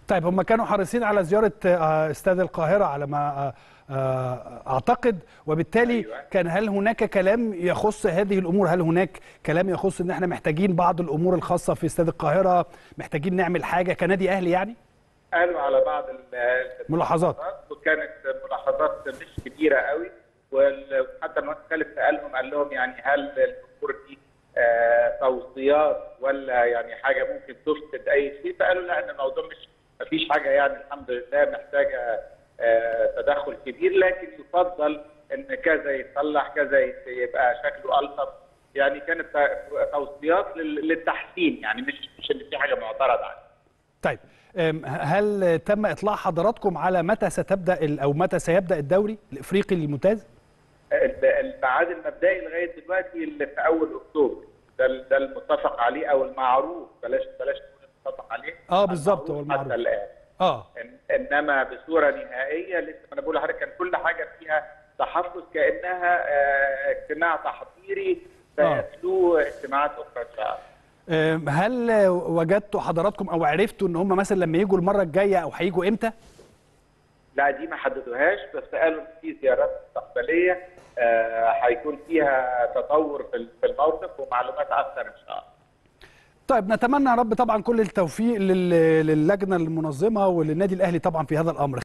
طيب هم كانوا حريصين على زياره آه، استاد القاهره على ما آه، آه، اعتقد وبالتالي أيوة. كان هل هناك كلام يخص هذه الامور هل هناك كلام يخص ان احنا محتاجين بعض الامور الخاصه في استاد القاهره محتاجين نعمل حاجه كنادي اهلي يعني قالوا على بعض ال- ملاحظات. وكانت ملاحظات مش كبيره قوي وال- وحتى المهندس خالد سالهم قال لهم يعني هل الامور دي آه، توصيات ولا يعني حاجه ممكن تفسد اي شيء فقالوا لا ان الموضوع مش ما فيش حاجه يعني الحمد لله محتاجه آه، تدخل كبير لكن يفضل ان كذا يتصلح كذا يت- يبقى شكله الطف يعني كانت ت- توصيات لل- للتحسين يعني مش مش ان في حاجه معترض عليها طيب أم، هل تم اطلاع حضراتكم على متى ستبدا ال- او متى سيبدا الدوري الافريقي الممتاز الميعاد المبدئي لغايه دلوقتي اللي في اول اكتوبر ده ال- ده المتفق عليه او المعروف بلاش بلاش نقول المتفق عليه آه، بالظبط، هو المعروف. حتى الان اه إن- انما بصوره نهائيه لسه ما انا بقول لحضرتك كان كل حاجه فيها تحفظ كانها آه، اجتماع تحضيري آه. سيتلوه اجتماعات اخرى ان شاء الله أم، هل وجدتوا حضراتكم او عرفتوا ان هم مثلا لما يجوا المره الجايه او هيجوا امتى لا دي ما حددوهاش بس قالوا ان في زيارات مستقبليه آه، هيكون فيها تطور في ال- في الموقف ومعلومات اكثر ان شاء الله طيب نتمنى يا رب طبعا كل التوفيق لل- للجنه المنظمه وللنادي الاهلي طبعا في هذا الامر